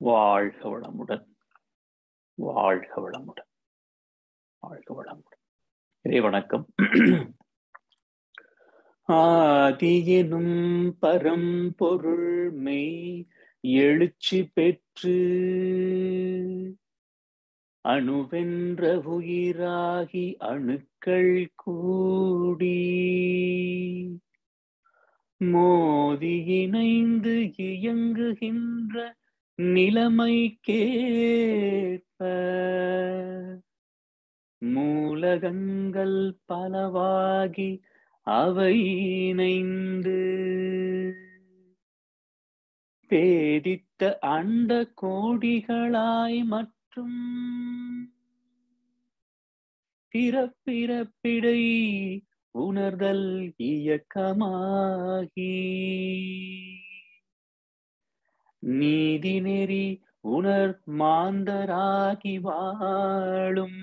வாழ்க வளமுடன் வாழ்க வளமுடன் வாழ்க வளமுடன் இறை வணக்கம் ஆதியெனும் பரம்பொருள் மெய் எழுச்சி பெற்று அணுவென்ற உயிராகி அணுக்கள் கூடி மோதி இணைந்து இயங்குகின்ற நிலைமைக்கேற்ப மூலகங்கள் பலவாகி அவை இணைந்து பேதித்த அண்ட கோடிகளாய் மற்றும் பிறப்பிறப்பிடை உணர்தல் இயக்கமாகி நீதி நெறி உணர் மாந்தராகி வாழும்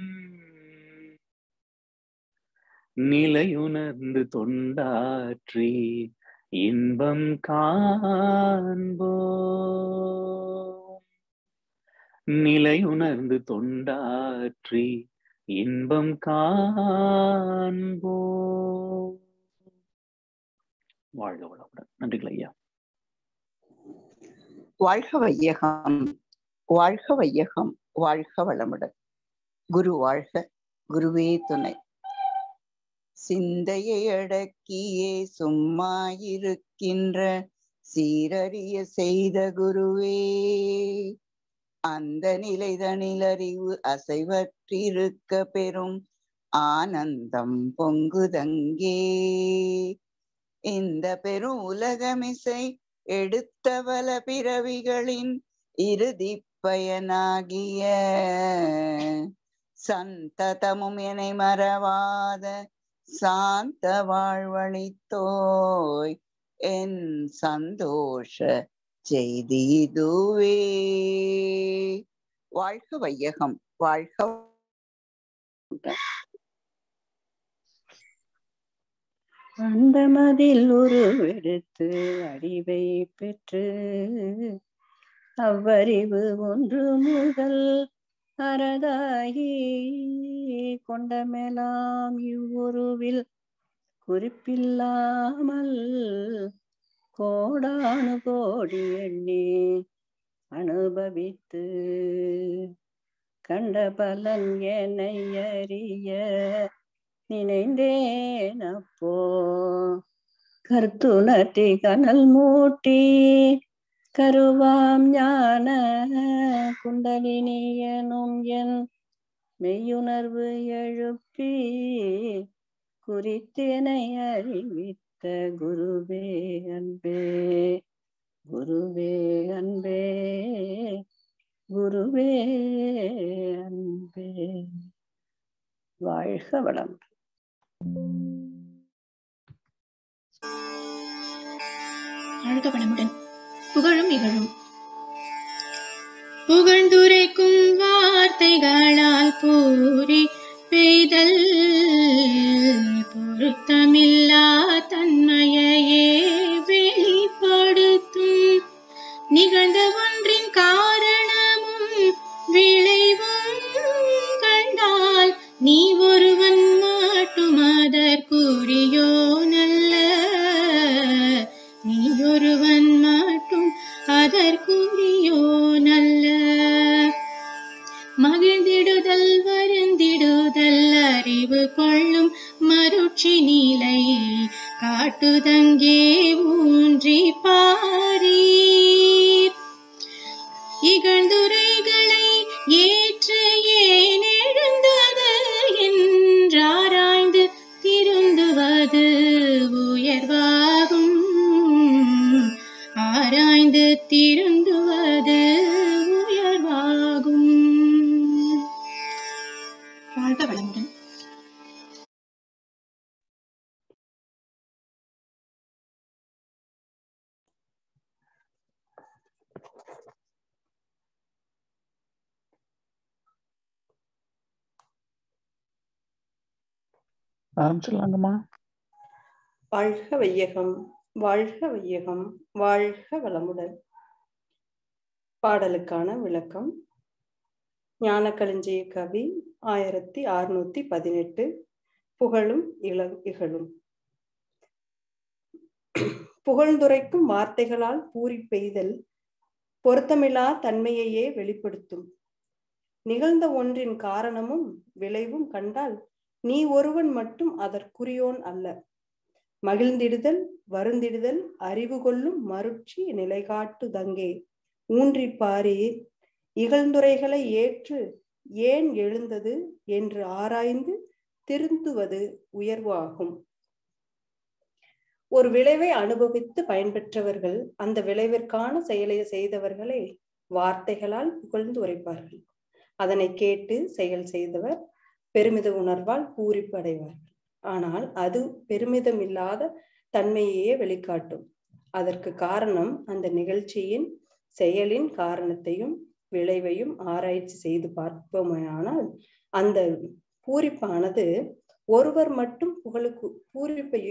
நிலையுணர்ந்து தொண்டாற்றி இன்பம் காண்போ நிலையுணர்ந்து தொண்டாற்றி இன்பம் காண்போ வாழ்க வளமுடன் நன்றிகள் ஐயா வாழ்க வையகம் வாழ்க வையகம் வாழ்க வளமுடன் குரு வாழ்க குருவே துணை சிந்தையை அடக்கியே சும்மா இருக்கின்ற சீரறிய செய்த குருவே அந்த நிலைதனில் அறிவு அசைவற்றிருக்க பெறும் ஆனந்தம் பொங்குதங்கே இந்த பெரும் உலகமிசை எடுத்தவல பிறவிகளின் இறுதி பயனாகிய சந்ததமும் என மறவாத சாந்த வாழ்வழித்தோய் என் சந்தோஷ செய்தி இதுவே வாழ்க வையகம் வாழ்க அந்த மதில் உருவெடுத்து அறிவை பெற்று அவ்வறிவு ஒன்று முதல் அறதாகி கொண்ட மேலாம் இவ்வுருவில் குறிப்பில்லாமல் கோடானு கோடி எண்ணி அனுபவித்து கண்ட பலன் என்னை அறிய நினைந்தேன் அப்போ கருத்துணர்த்தி கனல் மூட்டி கருவாம் ஞான குண்டலினியனும் என் மெய்யுணர்வு எழுப்பி குறித்தேனை அறிவித்த குருவே அன்பே குருவே அன்பே குருவே அன்பே வாழ்க வளம் வாழ்க வளமுடன் புகழும் இகழும் புகழ்ந்துரைக்கும் வார்த்தைகளால் பூரி பெய்தல் பொருத்தமில்லா தன்மையையே வெளிப்படுத்தும் நிகழ்ந்த ஒன்றின் காரணமும் விளைவும் கண்டால் நீ ஒருவன் மாட்டும் அதற்குரியோ நல்ல நீ ஒருவன் மாட்டும் அதற்குரியோ நல்ல மகிழ்ந்திடுதல் வருந்திடுதல் அறிவு கொள்ளும் மருட்சி நிலை காட்டுதங்கே ஊன்றி பாரீர் இகழ்ந்துரைகளை ஏற்று ஏன் எழுந்தது என்றாராய்ந்து திருந்துவது உயர்வாகும் ஆராய்ந்து திருந்துவது உயர்வாகும் வாழ்க வளமுடன் ஆரம்பிச்சிடலாங்கம்மா வாழ்க வையகம் வாழ்க வையகம் வாழ்க வளமுடன் பாடலுக்கான விளக்கம் ஞானக்களஞ்சிய கவி ஆயிரத்தி அறுநூத்தி பதினெட்டு புகழும் இள இகழும் புகழ்ந்துரைக்கும் வார்த்தைகளால் பூரி பெய்தல் பொருத்தமில்லா தன்மையையே வெளிப்படுத்தும் நிகழ்ந்த ஒன்றின் காரணமும் விளைவும் கண்டால் நீ ஒருவன் மட்டும் அதற்குரியோன் அல்ல மகிழ்ந்திடுதல் வருந்திடுதல் அறிவு கொள்ளும் மருட்சி நிலைகாட்டு தங்கே ஊன்றி பாரி இகழ்ந்துரைகளை ஏற்று ஏன் எழுந்தது என்று ஆராய்ந்து திருந்துவது உயர்வு ஆகும் ஒரு விளைவை அனுபவித்து பயன்பெற்றவர்கள் அந்த விளைவிற்கான செயலை செய்தவர்களை வார்த்தைகளால் புகழ்ந்து உரைப்பார்கள் அதனை கேட்டு செயல் செய்தவர் பெருமித உணர்வால் பூரிப்படைவார்கள் ஆனால் அது பெருமிதம் இல்லாத தன்மையையே வெளிக்காட்டும் அதற்கு காரணம் அந்த நிகழ்ச்சியின் செயலின் காரணத்தையும் விளைவையும் ஆராய்ச்சி செய்து பார்ப்போமையானால் அந்த பூரிப்பானது ஒருவர் மட்டும் புகழுக்கு பூரிப்பை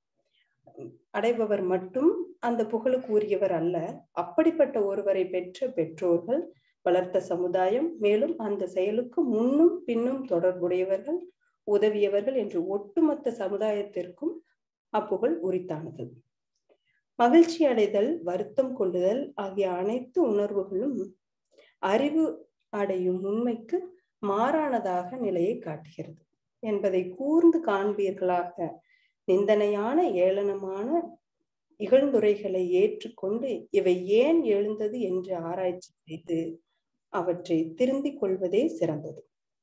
அடைபவர் மட்டும் அந்த புகழுக்கு உரியவர் அல்ல அப்படிப்பட்ட ஒருவரை பெற்ற பெற்றோர்கள் வளர்த்த சமுதாயம் மேலும் அந்த செயலுக்கு முன்னும் பின்னும் தொடர்புடையவர்கள் உதவியவர்கள் என்று ஒட்டுமொத்த சமுதாயத்திற்கும் அப்புகழ் உரித்தானது மகிழ்ச்சி அடைதல் வருத்தம் கொள்ளுதல் ஆகிய அனைத்து உணர்வுகளும் அறிவு அடையும் உண்மைக்கு மாறானதாக நிலையை காட்டுகிறது என்பதை கூர்ந்து காண்பீர்களாக நிந்தனையான ஏளனமான இகழ்ந்துரைகளை ஏற்றுக்கொண்டு இவை ஏன் எழுந்தது என்று ஆராய்ச்சி செய்து அவற்றை திருந்திக் கொள்வதே சிறந்தது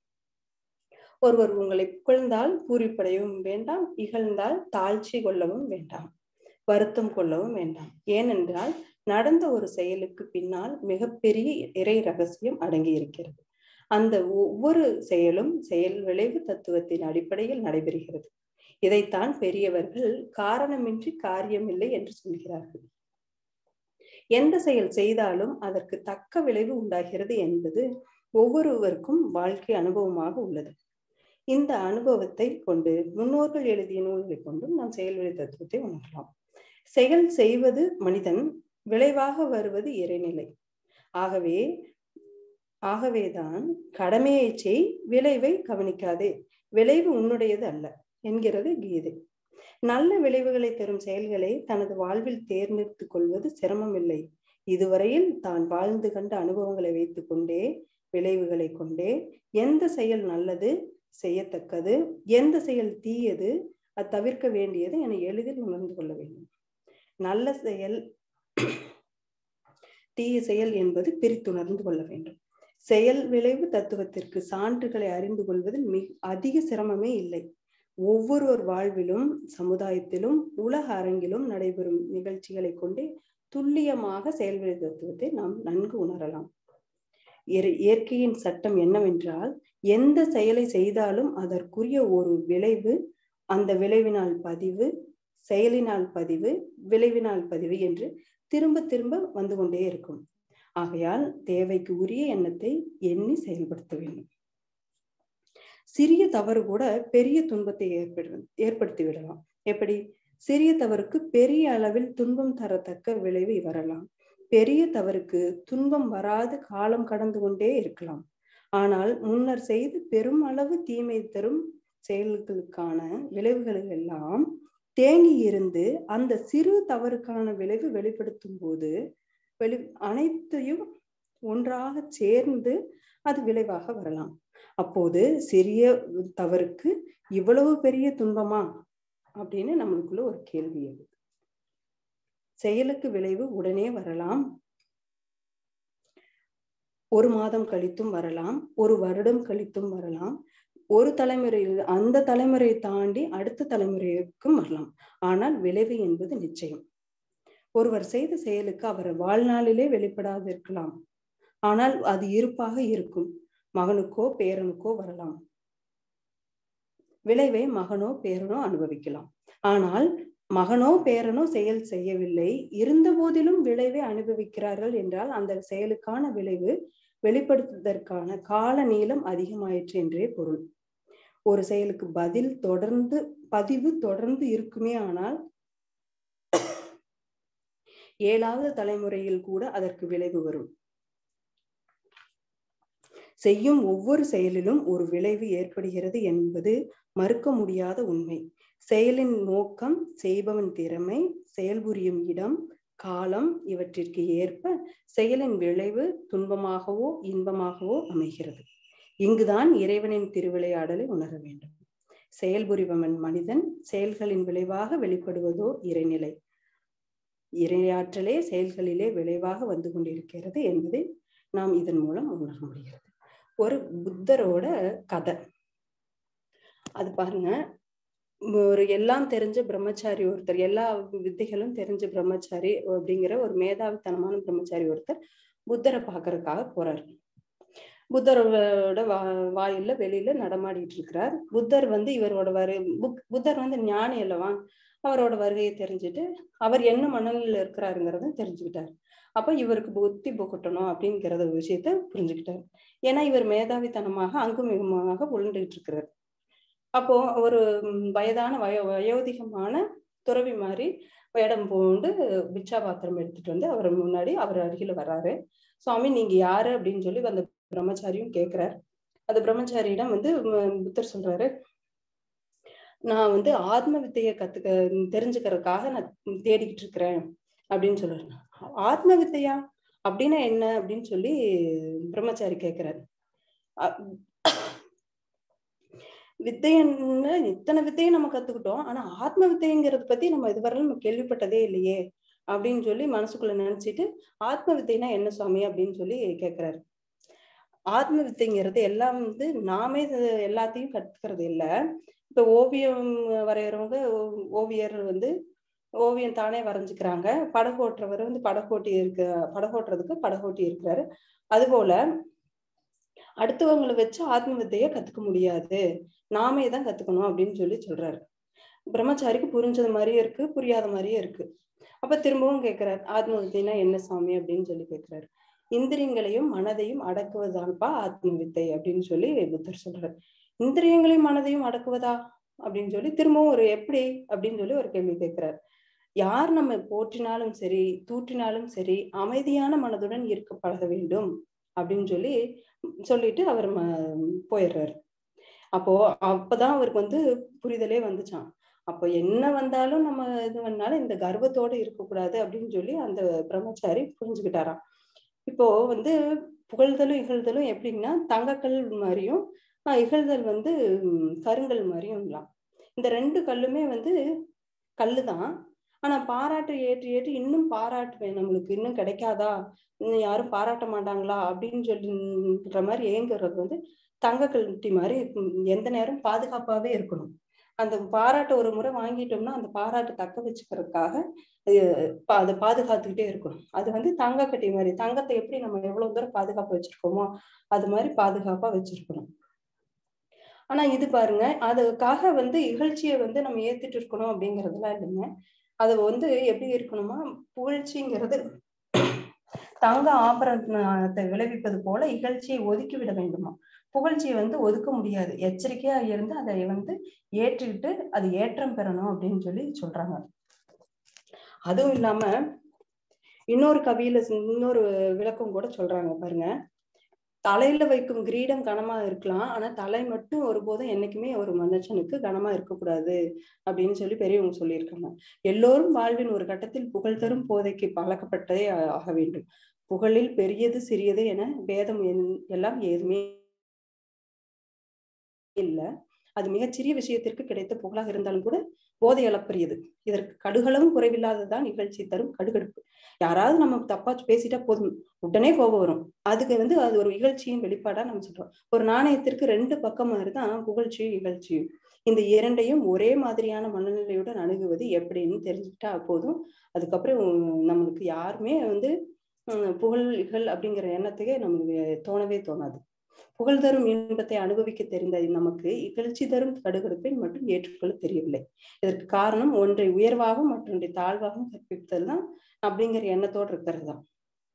ஒருவர் உங்களை புகழ்ந்தால் பூரிப்படையவும் வேண்டாம் இகழ்ந்தால் தாழ்ச்சி கொள்ளவும் வேண்டாம் வருத்தம் கொள்ளவும் வேண்டாம் ஏனென்றால் நடந்த ஒரு செயலுக்கு பின்னால் மிகப்பெரிய இறை ரகசியம் அடங்கி இருக்கிறது அந்த ஒவ்வொரு செயலும் செயல் விளைவு தத்துவத்தின் அடிப்படையில் நடைபெறுகிறது இதைத்தான் பெரியவர்கள் காரணமின்றி காரியமில்லை என்று சொல்கிறார்கள் எந்த செயல் செய்தாலும் அதற்கு தக்க விளைவு உண்டாகிறது என்பது ஒவ்வொருவருக்கும் வாழ்க்கை அனுபவமாக உள்ளது இந்த அனுபவத்தை கொண்டு முன்னோர்கள் எழுதிய நூல்களை கொண்டும் நாம் செயல்விளை தத்துவத்தை உணரலாம் செயல் செய்வது மனிதன் விளைவாக வருவது இறைநிலை ஆகவே ஆகவேதான் கடமையை செய் விளைவை கவனிக்காதே விளைவு உன்னுடையது அல்ல என்கிறது கீதை நல்ல விளைவுகளை தரும் செயல்களை தனது வாழ்வில் தேர்ந்தெடுத்துக் கொள்வது சிரமமில்லை இதுவரையில் தான் வாழ்ந்து கண்ட அனுபவங்களை வைத்துக் கொண்டே விளைவுகளை கொண்டே எந்த செயல் நல்லது செய்யத்தக்கது எந்த செயல் தீயது அது தவிர்க்க வேண்டியது என எளிதில் உணர்ந்து கொள்ள வேண்டும் நல்ல செயல் தீய செயல் என்பது பிரித்துணர்ந்து கொள்ள வேண்டும் செயல் விளைவு தத்துவத்திற்கு சான்றுகளை அறிந்து கொள்வதில் மிக அதிக சிரமமே இல்லை ஒவ்வொருவர் வாழ்விலும் சமுதாயத்திலும் உலக அரங்கிலும் நடைபெறும் நிகழ்ச்சிகளை கொண்டே துல்லியமாக செயல்விளை தத்துவத்தை நாம் நன்கு உணரலாம் இயற்கையின் சட்டம் என்னவென்றால் எந்த செயலை செய்தாலும் அதற்குரிய ஒரு விளைவு அந்த விளைவினால் பதிவு செயலினால் பதிவு விளைவினால் பதிவு என்று திரும்ப திரும்ப வந்து கொண்டே இருக்கும் ஆகையால் தேவைக்கு உரிய எண்ணத்தை எண்ணி செயல்படுத்த வேண்டும் சிறிய தவறு கூட பெரிய துன்பத்தை ஏற்படு ஏற்படுத்தி விடலாம் எப்படி சிறிய தவறுக்கு பெரிய அளவில் துன்பம் தரத்தக்க விளைவு வரலாம் பெரிய தவறுக்கு துன்பம் வராது காலம் கடந்து கொண்டே இருக்கலாம் ஆனால் முன்னர் செய்து பெரும் அளவு தீமை தரும் செயல்களுக்கான விளைவுகள் எல்லாம் தேங்கி இருந்து அந்த சிறு தவறுக்கான விளைவு வெளிப்படுத்தும் போது வெளி அனைத்தையும் ஒன்றாக சேர்ந்து அது விளைவாக வரலாம் அப்போது சிறிய தவறுக்கு இவ்வளவு பெரிய துன்பமா அப்படின்னு நம்மளுக்குள்ள ஒரு கேள்வி எழுது செயலுக்கு விளைவு உடனே வரலாம் ஒரு மாதம் கழித்தும் வரலாம் ஒரு வருடம் கழித்தும் வரலாம் ஒரு தலைமுறையில் அந்த தலைமுறையை தாண்டி அடுத்த தலைமுறைக்கும் வரலாம் ஆனால் விளைவு என்பது நிச்சயம் ஒருவர் செய்த செயலுக்கு அவர் வாழ்நாளிலே வெளிப்படாது இருக்கலாம் ஆனால் அது இருப்பாக இருக்கும் மகனுக்கோ பேரனுக்கோ வரலாம் விளைவை மகனோ பேரனோ அனுபவிக்கலாம் ஆனால் மகனோ பேரனோ செயல் செய்யவில்லை இருந்த போதிலும் விளைவை அனுபவிக்கிறார்கள் என்றால் அந்த செயலுக்கான விளைவு வெளிப்படுத்துவதற்கான கால நீளம் அதிகமாயிற்று என்றே பொருள் ஒரு செயலுக்கு பதில் தொடர்ந்து பதிவு தொடர்ந்து இருக்குமே ஆனால் ஏழாவது தலைமுறையில் கூட அதற்கு விளைவு வரும் செய்யும் ஒவ்வொரு செயலிலும் ஒரு விளைவு ஏற்படுகிறது என்பது மறுக்க முடியாத உண்மை செயலின் நோக்கம் செய்பவன் திறமை செயல்புரியும் இடம் காலம் இவற்றிற்கு ஏற்ப செயலின் விளைவு துன்பமாகவோ இன்பமாகவோ அமைகிறது இங்குதான் இறைவனின் திருவிளையாடலை உணர வேண்டும் செயல்புரிபவன் மனிதன் செயல்களின் விளைவாக வெளிப்படுவதோ இறைநிலை இறையாற்றலே செயல்களிலே விளைவாக வந்து கொண்டிருக்கிறது என்பதை நாம் இதன் மூலம் உணர முடிகிறது ஒரு புத்தரோட கதை அது பாருங்க ஒரு எல்லாம் தெரிஞ்ச பிரம்மச்சாரி ஒருத்தர் எல்லா வித்தைகளும் தெரிஞ்ச பிரம்மச்சாரி அப்படிங்கிற ஒரு மேதாவித்தனமான பிரம்மச்சாரி ஒருத்தர் புத்தரை பாக்குறதுக்காக போறாரு புத்தரோட வா வாயில வெளியில நடமாடிட்டு இருக்கிறார் புத்தர் வந்து இவரோட வரு புத்தர் வந்து ஞானி அல்லவா அவரோட வருகையை தெரிஞ்சுட்டு அவர் என்ன மனநிலையில இருக்கிறாருங்கிறத தெரிஞ்சுக்கிட்டாரு அப்ப இவருக்கு புத்தி புகட்டணும் அப்படிங்கிறத விஷயத்த புரிஞ்சுக்கிட்டாரு ஏன்னா இவர் மேதாவித்தனமாக அங்கும் இங்குமாக உழண்டுகிட்டு இருக்கிறார் அப்போ ஒரு வயதான வயோ வயோதிகமான துறவி மாதிரி வேடம் பூண்டு பிச்சா பாத்திரம் எடுத்துட்டு வந்து அவர் முன்னாடி அவர் அருகில வர்றாரு சுவாமி நீங்க யாரு அப்படின்னு சொல்லி அந்த பிரம்மச்சாரியும் கேக்குறாரு அந்த பிரம்மச்சாரியிடம் வந்து புத்தர் சொல்றாரு நான் வந்து ஆத்ம வித்தைய கத்துக்க தெரிஞ்சுக்கிறதுக்காக நான் தேடிக்கிட்டு இருக்கிறேன் அப்படின்னு சொல்றாரு ஆத்ம வித்தையா அப்படின்னா என்ன அப்படின்னு சொல்லி பிரம்மச்சாரி கேக்குறாரு வித்தையன்னு இத்தனை வித்தையும் நம்ம கத்துக்கிட்டோம் ஆனா ஆத்ம வித்தைங்கிறத பத்தி நம்ம இதுவரை நம்ம கேள்விப்பட்டதே இல்லையே அப்படின்னு சொல்லி மனசுக்குள்ள நினைச்சிட்டு ஆத்ம வித்தைனா என்ன சுவாமி அப்படின்னு சொல்லி கேக்குறாரு ஆத்ம வித்தைங்கிறது எல்லாம் வந்து நாமே எல்லாத்தையும் கத்துக்கிறது இல்ல இப்ப ஓவியம் வரைகிறவங்க ஓவியர் வந்து ஓவியம் தானே வரைஞ்சுக்கிறாங்க படகோட்டுறவர் வந்து படகோட்டி இருக்க படகோட்டுறதுக்கு படகோட்டி இருக்கிறாரு அதுபோல அடுத்தவங்களை வச்சு ஆத்ம வித்தைய கத்துக்க முடியாது நாமே தான் கத்துக்கணும் அப்படின்னு சொல்லி சொல்றாரு பிரம்மச்சாரிக்கு புரிஞ்சது மாதிரியே இருக்கு புரியாத மாதிரியே இருக்கு அப்ப திரும்பவும் கேட்கிறாரு ஆத்ம வித்தைனா என்ன சாமி அப்படின்னு சொல்லி கேட்கிறாரு இந்திரியங்களையும் மனதையும் அடக்குவதான்ப்பா ஆத்ம வித்தை அப்படின்னு சொல்லி புத்தர் சொல்றாரு இந்திரியங்களையும் மனதையும் அடக்குவதா அப்படின்னு சொல்லி திரும்பவும் ஒரு எப்படி அப்படின்னு சொல்லி ஒரு கேள்வி கேட்கிறாரு யார் நம்ம போற்றினாலும் சரி தூற்றினாலும் சரி அமைதியான மனதுடன் இருக்க பழக வேண்டும் அப்படின்னு சொல்லி சொல்லிட்டு அவர் போயிடுறாரு அப்போ அப்பதான் அவருக்கு வந்து புரிதலே வந்துச்சான் அப்போ என்ன வந்தாலும் நம்ம இது பண்ணாலும் இந்த கர்வத்தோட இருக்கக்கூடாது அப்படின்னு சொல்லி அந்த பிரம்மச்சாரி புரிஞ்சுக்கிட்டாராம் இப்போ வந்து புகழ்தலும் இகழ்தலும் எப்படின்னா தங்கக்கல் மாதிரியும் இகழ்தல் வந்து கருங்கல் மாதிரியும்லாம் இந்த ரெண்டு கல்லுமே வந்து கல்லுதான் ஆனா பாராட்டு ஏற்று ஏற்று இன்னும் பாராட்டுவேன் நம்மளுக்கு இன்னும் கிடைக்காதா இன்னும் யாரும் பாராட்ட மாட்டாங்களா அப்படின்னு சொல்லின்ற மாதிரி ஏங்குறது வந்து தங்க கல்ட்டி மாதிரி எந்த நேரம் பாதுகாப்பாவே இருக்கணும் அந்த பாராட்டை ஒரு முறை வாங்கிட்டோம்னா அந்த பாராட்டை தக்க வச்சுக்கிறதுக்காக அதை பாதுகாத்துக்கிட்டே இருக்கணும் அது வந்து தங்க கட்டி மாதிரி தங்கத்தை எப்படி நம்ம எவ்வளவு தூரம் பாதுகாப்பா வச்சிருக்கோமோ அது மாதிரி பாதுகாப்பா வச்சிருக்கணும் ஆனா இது பாருங்க அதுக்காக வந்து இகழ்ச்சியை வந்து நம்ம ஏத்துட்டு இருக்கணும் அப்படிங்கறதுலாம் இல்லைங்க அது வந்து எப்படி இருக்கணுமா புகழ்ச்சிங்கிறது தங்க ஆபரணத்தை விளைவிப்பது போல இகழ்ச்சியை ஒதுக்கி விட வேண்டுமா புகழ்ச்சியை வந்து ஒதுக்க முடியாது எச்சரிக்கையா இருந்து அதை வந்து ஏற்றுக்கிட்டு அது ஏற்றம் பெறணும் அப்படின்னு சொல்லி சொல்றாங்க அதுவும் இல்லாம இன்னொரு கவியில இன்னொரு விளக்கம் கூட சொல்றாங்க பாருங்க தலையில வைக்கும் கிரீடம் கனமா இருக்கலாம் ஆனா தலை மட்டும் ஒருபோதும் என்னைக்குமே ஒரு மனுஷனுக்கு கனமா இருக்கக்கூடாது அப்படின்னு சொல்லி பெரியவங்க சொல்லியிருக்காங்க எல்லோரும் வாழ்வின் ஒரு கட்டத்தில் புகழ் தரும் போதைக்கு பழக்கப்பட்டதே ஆக வேண்டும் புகழில் பெரியது சிறியது என வேதம் எல்லாம் ஏதுமே இல்ல அது மிகச்சிறிய விஷயத்திற்கு கிடைத்த புகழாக இருந்தாலும் கூட போதை அளப்பரியது இதற்கு கடுகளவும் குறைவில்லாததான் நிகழ்ச்சி தரும் கடுகடுப்பு யாராவது நம்ம தப்பா பேசிட்டா போதும் உடனே கோபம் வரும் அதுக்கு வந்து அது ஒரு இகழ்ச்சியும் வெளிப்பாடா நம்ம சொல்றோம் ஒரு நாணயத்திற்கு ரெண்டு பக்கம் மாதிரிதான் புகழ்ச்சியும் இகழ்ச்சியும் இந்த இரண்டையும் ஒரே மாதிரியான மனநிலையுடன் அணுகுவது எப்படின்னு தெரிஞ்சுக்கிட்டா போதும் அதுக்கப்புறம் நம்மளுக்கு யாருமே வந்து புகழ் இகழ் அப்படிங்கிற எண்ணத்துக்கே நமக்கு தோணவே தோணாது புகழ் தரும் இன்பத்தை அனுபவிக்க தெரிந்த நமக்கு இகழ்ச்சி தரும் கடுகடுப்பை மட்டும் ஏற்றுக்கொள்ள தெரியவில்லை இதற்கு காரணம் ஒன்றை உயர்வாகவும் மற்றொன்றை தாழ்வாகவும் கற்பித்தல் தான் அப்படிங்கிற எண்ணத்தோடு இருக்கிறது தான்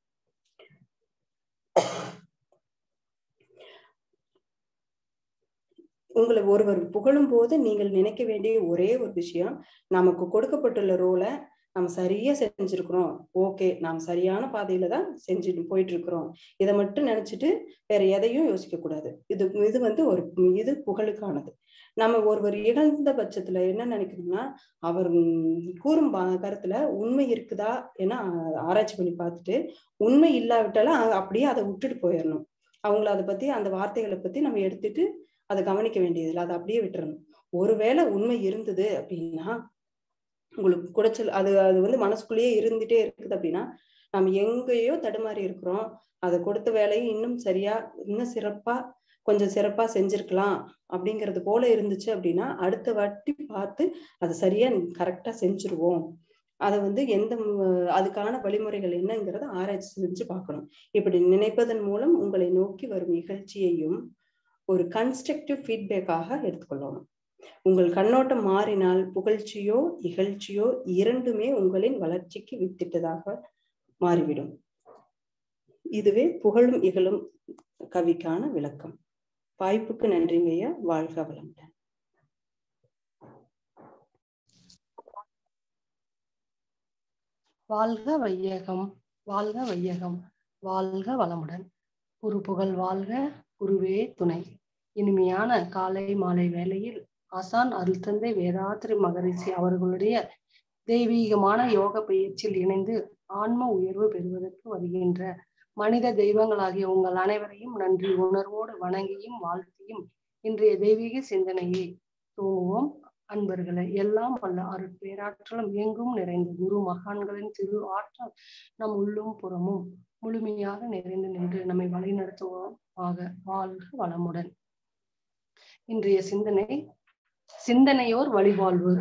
உங்களை ஒருவர் புகழும் போது நீங்கள் நினைக்க வேண்டிய ஒரே ஒரு விஷயம் நமக்கு கொடுக்கப்பட்டுள்ள ரோலை நம்ம சரியா செஞ்சிருக்கிறோம் ஓகே நாம் சரியான பாதையில தான் செஞ்சுட்டு போயிட்டு இருக்கிறோம் இதை மட்டும் நினைச்சிட்டு வேற எதையும் யோசிக்க கூடாது இது இது வந்து ஒரு இது புகழுக்கானது நம்ம ஒருவர் இழந்த பட்சத்துல என்ன நினைக்கணும்னா அவர் உம், கூறும் பா- கருத்துல உண்மை இருக்குதா ஏன்னா ஆராய்ச்சி பண்ணி பார்த்துட்டு உண்மை இல்லாவிட்டாலும் அ- அப்படியே அதை விட்டுட்டு போயிடணும் அவங்கள அதை பத்தி அந்த வார்த்தைகளை பத்தி நம்ம எடுத்துட்டு அதை கவனிக்க வேண்டியதில்லை அதை அப்படியே விட்டுறணும் ஒருவேளை உண்மை இருந்தது அப்படின்னா உங்களுக்கு குடைச்சல் அது அது வந்து மனசுக்குள்ளேயே இருந்துட்டே இருக்குது அப்படின்னா நம்ம எங்கேயோ தடுமாறி இருக்கிறோம் அதை கொடுத்த வேலையை இன்னும் சரியா இன்னும் சிறப்பா கொஞ்சம் சிறப்பா செஞ்சிருக்கலாம் அப்படிங்கிறது போல இருந்துச்சு அப்படின்னா அடுத்த வாட்டி பார்த்து அதை சரியா கரெக்டா செஞ்சுருவோம் அதை வந்து எந்த ம், அதுக்கான வழிமுறைகள் என்னங்கிறத ஆராய்ச்சி செஞ்சு பார்க்கணும் இப்படி நினைப்பதன் மூலம் உங்களை நோக்கி வரும் நிகழ்ச்சியையும் ஒரு கன்ஸ்ட்ரக்டிவ் ஃபீட்பேக்காக எடுத்துக்கொள்ளணும் உங்கள் கண்ணோட்டம் மாறினால் புகழ்ச்சியோ இகழ்ச்சியோ இரண்டுமே உங்களின் வளர்ச்சிக்கு வித்திட்டதாக மாறிவிடும் இதுவே புகழும் இகழும் கவிக்கான விளக்கம் வாய்ப்புக்கு நன்றிங்க ஐயா வாழ்க வளமுடன் வாழ்க வையகம் வாழ்க வையகம் வாழ்க வளமுடன் குரு புகழ் வாழ்க குருவே துணை இனிமையான காலை மாலை வேளையில் ஆசான் அருள் தந்தை வேதாத்திரி மகரிஷி அவர்களுடைய தெய்வீகமான யோக பயிற்சியில் இணைந்து ஆன்ம உயர்வு பெறுவதற்கு வருகின்ற மனித தெய்வங்களாகிய உங்கள் அனைவரையும் நன்றி உணர்வோடு வணங்கியும் வாழ்த்தியும் இன்றைய தெய்வீக சிந்தனையை தூங்குவோம் அன்பர்களே எல்லாம் வல்ல அருட்பேராற்றலும் எங்கும் நிறைந்த குரு மகான்களின் திரு ஆற்றல் நம் உள்ளும் புறமும் முழுமையாக நிறைந்து நின்று நம்மை வழிநடத்துவோம் ஆக வாழ்க வளமுடன் இன்றைய சிந்தனை சிந்தனையோர் வழிவாழ்வு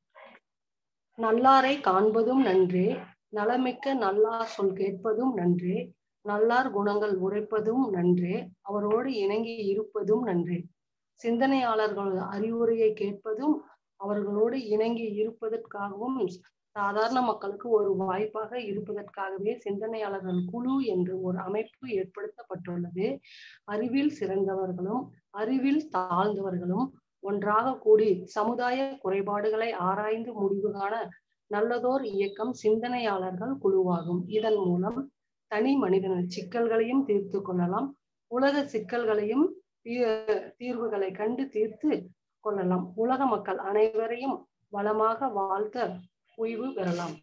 நல்லாரை காண்பதும் நன்றே நலமிக்க நல்லார் சொல் கேட்பதும் நன்றே நல்லார் குணங்கள் உரைப்பதும் நன்றே அவரோடு இணங்கி இருப்பதும் நன்றே சிந்தனையாளர்கள் அறிவுரையை கேட்பதும் அவர்களோடு இணங்கி இருப்பதற்காகவும் சாதாரண மக்களுக்கு ஒரு வாய்ப்பாக இருப்பதற்காகவே சிந்தனையாளர்கள் குழு என்று ஒரு அமைப்பு ஏற்படுத்தப்பட்டுள்ளது அறிவில் சிறந்தவர்களும் அறிவில் தாழ்ந்தவர்களும் ஒன்றாக கூடி சமுதாய குறைபாடுகளை ஆராய்ந்து முடிவு காண நல்லதோர் இயக்கம் சிந்தனையாளர்கள் குழுவாகும் இதன் மூலம் தனி மனிதன சிக்கல்களையும் தீர்த்து கொள்ளலாம் உலக சிக்கல்களையும் தீ- தீர்வுகளை கண்டு தீர்த்து கொள்ளலாம் உலக மக்கள் அனைவரையும் வளமாக வாழ்த்த ஓய்வு பெறலாம்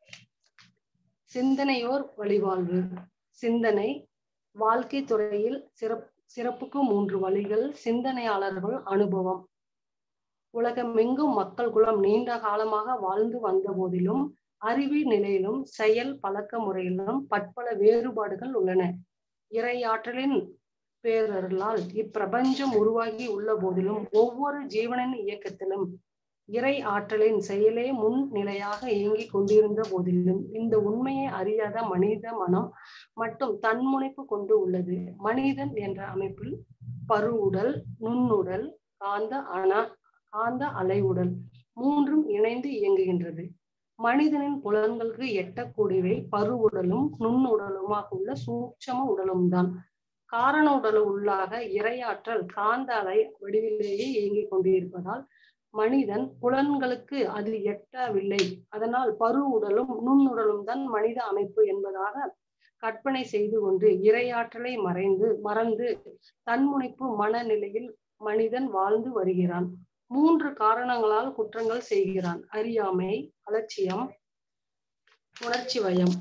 சிந்தனையோர் வழிவாழ்வு சிந்தனை வாழ்க்கை துறையில் சிறப் சிறப்புக்கு மூன்று வழிகள் சிந்தனையாளர்கள் அனுபவம் உலகமெங்கும் மக்கள் குலம் நீண்ட காலமாக வாழ்ந்து வந்த போதிலும் அறிவு நிலையிலும் செயல் பழக்க முறையிலும் பற்பல வேறுபாடுகள் உள்ளன இறையாற்றலின் பேரருளால் இப்பிரபஞ்சம் உருவாகி உள்ள போதிலும் ஒவ்வொரு ஜீவனின் இயக்கத்திலும் இறை ஆற்றலின் செயலே முன் நிலையாக இயங்கிக் கொண்டிருந்த போதிலும் இந்த உண்மையை அறியாத மனித மனம் மட்டும் தன்முனைப்பு கொண்டு உள்ளது மனிதன் என்ற அமைப்பில் பருவுடல் நுண்ணுடல் காந்த அண காந்த அலைவுடல் மூன்றும் இணைந்து இயங்குகின்றது மனிதனின் புலன்களுக்கு எட்டக்கூடியவை பருவுடலும் நுண்ணுடலுமாக உள்ள சூட்சம உடலும் தான் காரண உடல் உள்ளாக இரையாற்றல் காந்த அலை வடிவிலேயே இயங்கிக் கொண்டிருப்பதால் மனிதன் புலன்களுக்கு அது எட்டவில்லை அதனால் பரு உடலும் நுண்ணுடலும் தான் மனித அமைப்பு என்பதாக கற்பனை செய்து கொண்டு இரையாற்றலை மறைந்து மறந்து தன்முனைப்பு மனநிலையில் மனிதன் வாழ்ந்து வருகிறான் மூன்று காரணங்களால் குற்றங்கள் செய்கிறான் அறியாமை அலட்சியம் உணர்ச்சி வயம்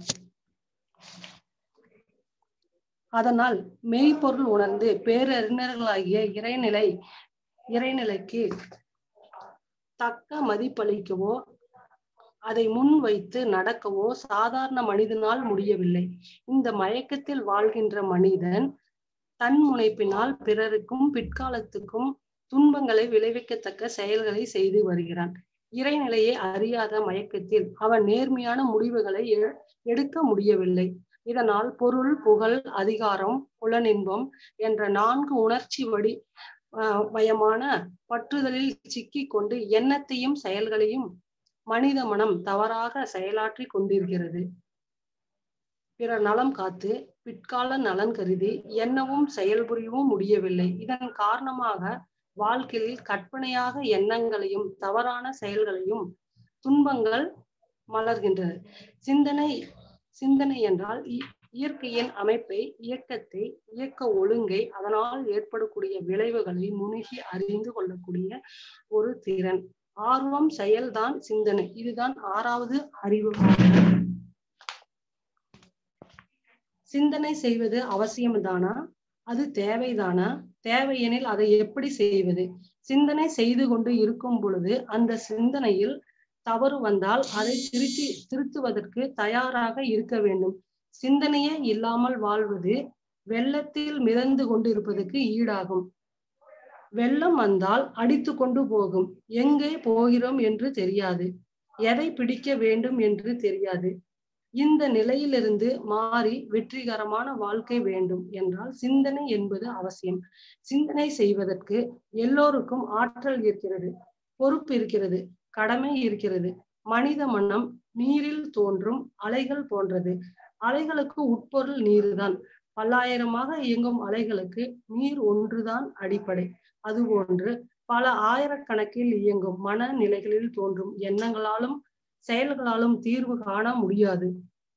அதனால் மெய்ப்பொருள் உணர்ந்து பேரறிஞர்களாகிய இறைநிலை இறைநிலைக்கு தக்க மதிப்பளிக்கவோ அதை முன் வைத்து நடக்கவோ சாதாரண மனிதனால் முடியவில்லை இந்த மயக்கத்தில் வாழ்கின்ற மனிதன் தன் முனைப்பினால் பிறருக்கும் பிற்காலத்துக்கும் துன்பங்களை விளைவிக்கத்தக்க செயல்களை செய்து வருகிறான் இறைநிலையை அறியாத மயக்கத்தில் அவன் நேர்மையான முடிவுகளை எ- எடுக்க முடியவில்லை இதனால் பொருள் புகழ் அதிகாரம் புலனின்பம் என்ற நான்கு உணர்ச்சி வடி ஆஹ் மயமான பற்றுதலில் சிக்கிக் கொண்டு எண்ணத்தையும் செயல்களையும் மனித மனம் தவறாக செயலாற்றி கொண்டிருக்கிறது பிற நலம் காத்து பிற்கால நலன் கருதி எண்ணவும் செயல்புரியவும் முடியவில்லை இதன் காரணமாக வாழ்க்கையில் கற்பனையாக எண்ணங்களையும் தவறான செயல்களையும் துன்பங்கள் மலர்கின்றது சிந்தனை சிந்தனை என்றால் இ- இயற்கையின் அமைப்பை இயக்கத்தை இயக்க ஒழுங்கை அதனால் ஏற்படக்கூடிய விளைவுகளை முணுகி அறிந்து கொள்ளக்கூடிய ஒரு திறன் ஆர்வம் செயல்தான் சிந்தனை இதுதான் ஆறாவது அறிவு சிந்தனை செய்வது அவசியம்தானா அது தேவைதானா தேவையெனில் அதை எப்படி செய்வது சிந்தனை செய்து கொண்டு இருக்கும் பொழுது அந்த சிந்தனையில் தவறு வந்தால் அதை திருத்தி திருத்துவதற்கு தயாராக இருக்க வேண்டும் சிந்தனையே இல்லாமல் வாழ்வது வெள்ளத்தில் மிதந்து கொண்டிருப்பதற்கு ஈடாகும் வெள்ளம் வந்தால் அடித்து கொண்டு போகும் எங்கே போகிறோம் என்று தெரியாது எதை பிடிக்க வேண்டும் என்று தெரியாது இந்த நிலையிலிருந்து மாறி வெற்றிகரமான வாழ்க்கை வேண்டும் என்றால் சிந்தனை என்பது அவசியம் சிந்தனை செய்வதற்கு எல்லோருக்கும் ஆற்றல் இருக்கிறது பொறுப்பு இருக்கிறது கடமை இருக்கிறது மனித மனம் நீரில் தோன்றும் அலைகள் போன்றது அலைகளுக்கு உட்பொருள் நீர்தான் பல்லாயிரமாக இயங்கும் அலைகளுக்கு நீர் ஒன்றுதான் அடிப்படை அதுபோன்று பல ஆயிரக்கணக்கில் இயங்கும் மனநிலைகளில் தோன்றும் எண்ணங்களாலும் செயல்களாலும் தீர்வு காண முடியாது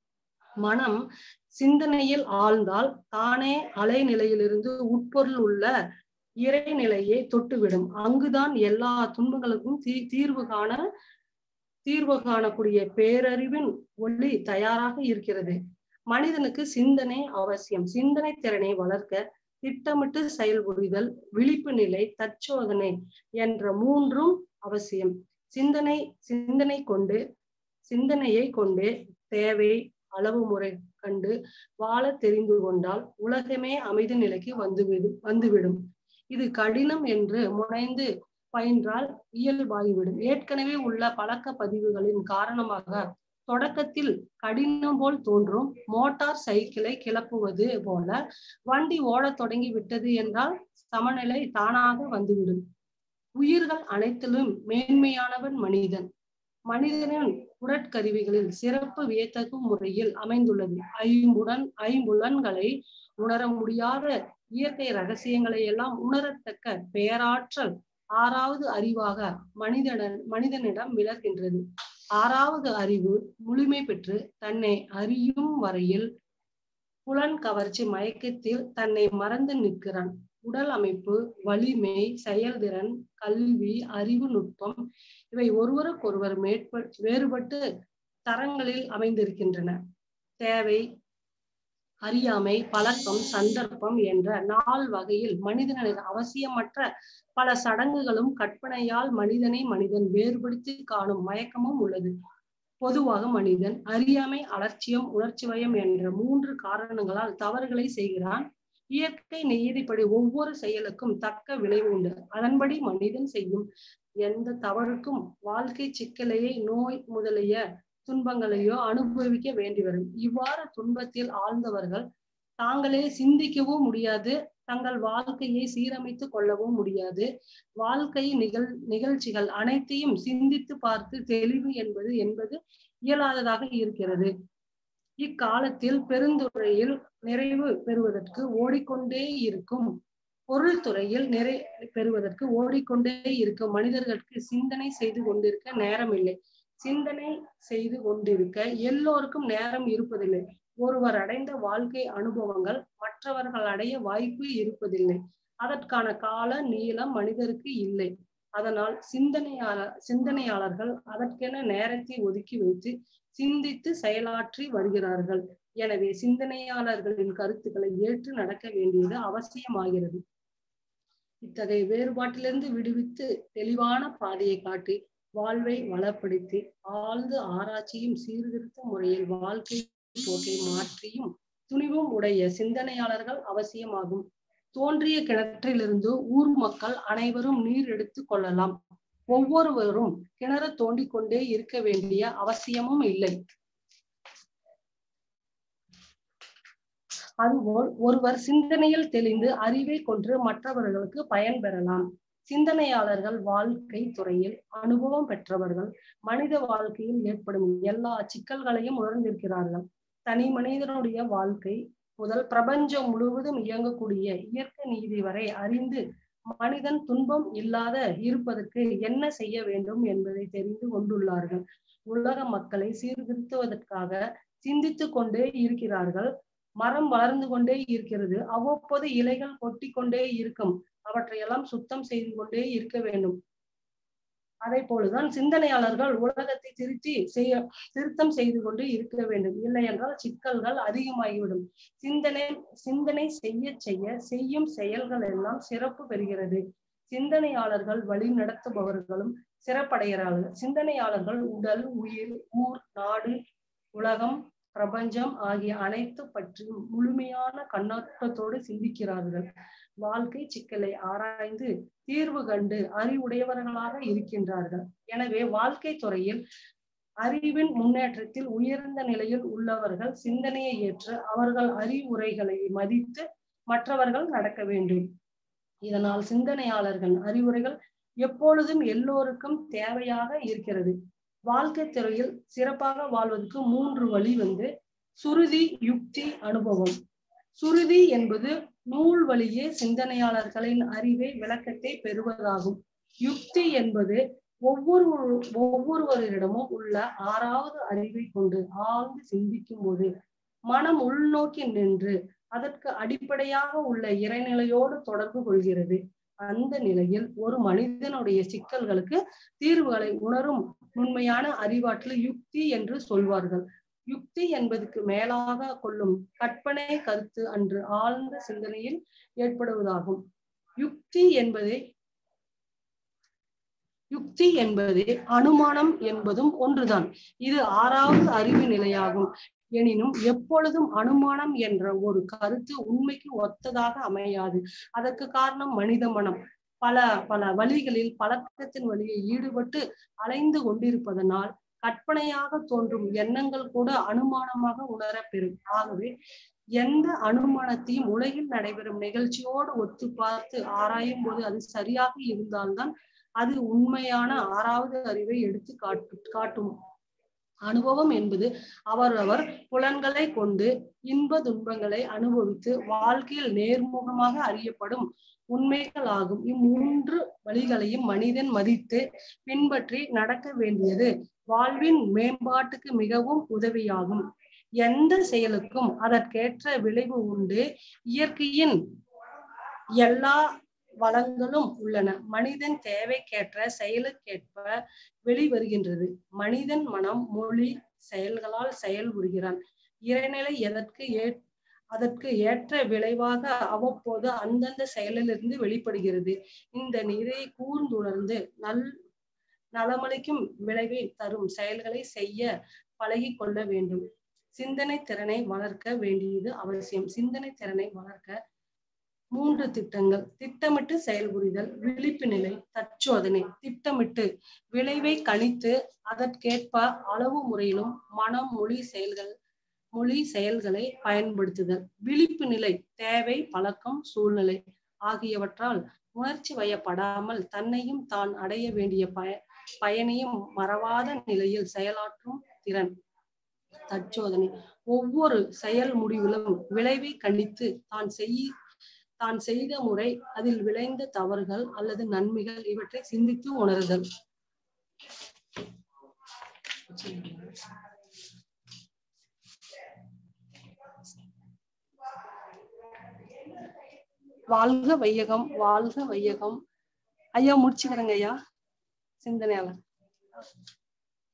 மனம் சிந்தனையில் ஆழ்ந்தால் தானே அலை நிலையிலிருந்து உட்பொருள் உள்ள இறைநிலையை தொட்டுவிடும் அங்குதான் எல்லா துன்பங்களுக்கும் தீ தீர்வு காண தீர்வு காணக்கூடிய பேரறிவின் ஒளி தயாராக இருக்கிறது மனிதனுக்கு சிந்தனை அவசியம் சிந்தனை திறனை வளர்க்க திட்டமிட்டு செயல்புரிதல் விழிப்பு நிலை தற்சோதனை என்ற மூன்றும் அவசியம் சிந்தனை சிந்தனை கொண்டு சிந்தனையை கொண்டு தேவை அளவு முறை கண்டு வாழ தெரிந்து கொண்டால் உலகமே அமைதி நிலைக்கு வந்துவிடும் வந்துவிடும் இது கடினம் என்று முனைந்து பயின்றால் இயல்பாகிவிடும் ஏற்கனவே உள்ள பழக்க பதிவுகளின் காரணமாக தொடக்கத்தில் கடினம் போல் தோன்றும் மோட்டார் சைக்கிளை கிளப்புவது போல வண்டி ஓடத் தொடங்கி விட்டது என்றால் சமநிலை தானாக வந்துவிடும் உயிர்கள் அனைத்திலும் மேன்மையானவன் மனிதன் மனிதனின் உடற்கருவிகளில் சிறப்பு வியத்தகு முறையில் அமைந்துள்ளது ஐம்புடன் ஐம்புலன்களை உணர முடியாத இயற்கை ரகசியங்களை எல்லாம் உணரத்தக்க பேராற்றல் ஆறாவது அறிவாக மனிதனிடம் மனிதனிடம் விளர்கின்றது ஆறாவது அறிவு முழுமை பெற்று தன்னை அறியும் வரையில் புலன் கவர்ச்சி மயக்கத்தில் தன்னை மறந்து நிற்கிறான் உடல் அமைப்பு வலிமை செயல்திறன் கல்வி அறிவு நுட்பம் இவை ஒருவருக்கொருவர் மேற்ப வேறுபட்டு தரங்களில் அமைந்திருக்கின்றன தேவை அறியாமை பழக்கம் சந்தர்ப்பம் என்ற நால் வகையில் மனிதனின் அவசியமற்ற பல சடங்குகளும் கற்பனையால் மனிதனை மனிதன் வேறுபடுத்தி காணும் மயக்கமும் உள்ளது பொதுவாக மனிதன் அறியாமை அலட்சியம் உணர்ச்சிவயம் என்ற மூன்று காரணங்களால் தவறுகளை செய்கிறான் இயற்கை நியதிப்படி ஒவ்வொரு செயலுக்கும் தக்க விளைவு உண்டு அதன்படி மனிதன் செய்யும் எந்த தவறுக்கும் வாழ்க்கை சிக்கலையை நோய் முதலிய துன்பங்களையோ அனுபவிக்க வேண்டி வரும் இவ்வாறு துன்பத்தில் ஆழ்ந்தவர்கள் தாங்களே சிந்திக்கவும் முடியாது தங்கள் வாழ்க்கையை சீரமைத்து கொள்ளவும் முடியாது வாழ்க்கை நிகழ் நிகழ்ச்சிகள் அனைத்தையும் சிந்தித்து பார்த்து தெளிவு என்பது என்பது இயலாததாக இருக்கிறது இக்காலத்தில் பெருந்துறையில் நிறைவு பெறுவதற்கு ஓடிக்கொண்டே இருக்கும் பொருள் துறையில் நிறை பெறுவதற்கு ஓடிக்கொண்டே இருக்கும் மனிதர்களுக்கு சிந்தனை செய்து கொண்டிருக்க நேரம் இல்லை சிந்தனை செய்து கொண்டிருக்க எல்லோருக்கும் நேரம் இருப்பதில்லை ஒருவர் அடைந்த வாழ்க்கை அனுபவங்கள் மற்றவர்கள் அடைய வாய்ப்பு இருப்பதில்லை அதற்கான கால நீளம் மனிதருக்கு இல்லை அதனால் சிந்தனையாளர் சிந்தனையாளர்கள் அதற்கென நேரத்தை ஒதுக்கி வைத்து சிந்தித்து செயலாற்றி வருகிறார்கள் எனவே சிந்தனையாளர்களின் கருத்துக்களை ஏற்று நடக்க வேண்டியது அவசியமாகிறது இத்தகைய வேறுபாட்டிலிருந்து விடுவித்து தெளிவான பாதையை காட்டி வாழ்வை வளப்படுத்தி ஆழ்ந்த ஆராய்ச்சியும் சீர்திருத்த முறையில் வாழ்க்கை போக்கை மாற்றியும் துணிவும் உடைய சிந்தனையாளர்கள் அவசியமாகும் தோன்றிய கிணற்றிலிருந்து ஊர் மக்கள் அனைவரும் நீர் எடுத்து கொள்ளலாம் ஒவ்வொருவரும் கிணறு தோண்டிக் கொண்டே இருக்க வேண்டிய அவசியமும் இல்லை அதுபோல் ஒருவர் சிந்தனையில் தெளிந்து அறிவை கொன்று மற்றவர்களுக்கு பயன் பெறலாம் சிந்தனையாளர்கள் வாழ்க்கை துறையில் அனுபவம் பெற்றவர்கள் மனித வாழ்க்கையில் ஏற்படும் எல்லா சிக்கல்களையும் உணர்ந்திருக்கிறார்கள் தனி மனிதனுடைய வாழ்க்கை முதல் பிரபஞ்சம் முழுவதும் இயங்கக்கூடிய இயற்கை நீதி வரை அறிந்து மனிதன் துன்பம் இல்லாத இருப்பதற்கு என்ன செய்ய வேண்டும் என்பதை தெரிந்து கொண்டுள்ளார்கள் உலக மக்களை சீர்திருத்துவதற்காக சிந்தித்துக் கொண்டே இருக்கிறார்கள் மரம் வளர்ந்து கொண்டே இருக்கிறது அவ்வப்போது இலைகள் கொட்டி கொண்டே இருக்கும் அவற்றையெல்லாம் சுத்தம் செய்து கொண்டே இருக்க வேண்டும் அதே போலதான் சிந்தனையாளர்கள் உலகத்தை திருத்தி செய்ய திருத்தம் செய்து கொண்டு இருக்க வேண்டும் இல்லை என்றால் சிக்கல்கள் அதிகமாகிவிடும் சிந்தனை சிந்தனை செய்ய செய்ய செய்யும் செயல்கள் எல்லாம் சிறப்பு பெறுகிறது சிந்தனையாளர்கள் வழி நடத்துபவர்களும் சிறப்படைகிறார்கள் சிந்தனையாளர்கள் உடல் உயிர் ஊர் நாடு உலகம் பிரபஞ்சம் ஆகிய அனைத்து பற்றியும் முழுமையான கண்ணோட்டத்தோடு சிந்திக்கிறார்கள் வாழ்க்கை சிக்கலை ஆராய்ந்து தீர்வு கண்டு அறிவுடையவர்களாக இருக்கின்றார்கள் எனவே வாழ்க்கை துறையில் அறிவின் முன்னேற்றத்தில் உயர்ந்த நிலையில் உள்ளவர்கள் சிந்தனையை ஏற்று அவர்கள் அறிவுரைகளை மதித்து மற்றவர்கள் நடக்க வேண்டும் இதனால் சிந்தனையாளர்கள் அறிவுரைகள் எப்பொழுதும் எல்லோருக்கும் தேவையாக இருக்கிறது வாழ்க்கை துறையில் சிறப்பாக வாழ்வதற்கு மூன்று வழி வந்து சுருதி யுக்தி அனுபவம் சுருதி என்பது நூல் வழியே சிந்தனையாளர்களின் அறிவை விளக்கத்தை பெறுவதாகும் யுக்தி என்பது ஒவ்வொரு ஒவ்வொருவரிடமும் உள்ள ஆறாவது அறிவை கொண்டு ஆழ்ந்து சிந்திக்கும் போது மனம் உள்நோக்கி நின்று அதற்கு அடிப்படையாக உள்ள இறைநிலையோடு தொடர்பு கொள்கிறது அந்த நிலையில் ஒரு மனிதனுடைய சிக்கல்களுக்கு தீர்வுகளை உணரும் உண்மையான அறிவாற்றல் யுக்தி என்று சொல்வார்கள் யுக்தி என்பதற்கு மேலாக கொள்ளும் கற்பனை கருத்து அன்று ஆழ்ந்த சிந்தனையில் ஏற்படுவதாகும் யுக்தி என்பதை யுக்தி என்பது அனுமானம் என்பதும் ஒன்றுதான் இது ஆறாவது அறிவு நிலையாகும் எனினும் எப்பொழுதும் அனுமானம் என்ற ஒரு கருத்து உண்மைக்கு ஒத்ததாக அமையாது அதற்கு காரணம் மனித மனம் பல பல வழிகளில் பழக்கத்தின் வழியை ஈடுபட்டு அலைந்து கொண்டிருப்பதனால் கற்பனையாக தோன்றும் எண்ணங்கள் கூட அனுமானமாக உணரப்பெறும் ஆகவே எந்த அனுமானத்தையும் உலகில் நடைபெறும் நிகழ்ச்சியோடு ஒத்து பார்த்து ஆராயும் போது அது சரியாக இருந்தால்தான் அது உண்மையான ஆறாவது அறிவை எடுத்து காட்டு காட்டும் அனுபவம் என்பது அவரவர் புலன்களை கொண்டு இன்ப துன்பங்களை அனுபவித்து வாழ்க்கையில் நேர்முகமாக அறியப்படும் உண்மைகளாகும் இம்மூன்று வழிகளையும் மனிதன் மதித்து பின்பற்றி நடக்க வேண்டியது வாழ்வின் மேம்பாட்டுக்கு மிகவும் உதவியாகும் எந்த செயலுக்கும் அதற்கேற்ற விளைவு உண்டு இயற்கையின் எல்லா வளங்களும் உள்ளன மனிதன் தேவைக்கேற்ற செயலுக்கேற்ப வெளிவருகின்றது மனிதன் மனம் மொழி செயல்களால் செயல் புரிகிறான் இறைநிலை எதற்கு ஏ அதற்கு ஏற்ற விளைவாக அவ்வப்போது அந்தந்த செயலிலிருந்து வெளிப்படுகிறது இந்த நிலையை கூர்ந்துணர்ந்து நல் நலமளிக்கும் விளைவை தரும் செயல்களை செய்ய பழகி கொள்ள வேண்டும் சிந்தனை திறனை வளர்க்க வேண்டியது அவசியம் சிந்தனை திறனை வளர்க்க மூன்று திட்டங்கள் திட்டமிட்டு செயல்புரிதல் விழிப்பு நிலை தற்சோதனை திட்டமிட்டு விளைவை கணித்து அதற்கேற்ப அளவு முறையிலும் மனம் மொழி செயல்கள் மொழி செயல்களை பயன்படுத்துதல் விழிப்பு நிலை தேவை பழக்கம் சூழ்நிலை ஆகியவற்றால் உணர்ச்சி வயப்படாமல் தன்னையும் தான் அடைய வேண்டிய பய பயனையும் மறவாத நிலையில் செயலாற்றும் திறன் தற்சோதனை ஒவ்வொரு செயல் முடிவிலும் விளைவை கணித்து தான் செய் தான் செய்த முறை அதில் விளைந்த தவறுகள் அல்லது நன்மைகள் இவற்றை சிந்தித்து உணர்தல் வாழ்க வையகம் வாழ்க வையகம் ஐயா முடிச்சுக்கிறேங்க ஐயா சிந்தனையாளர்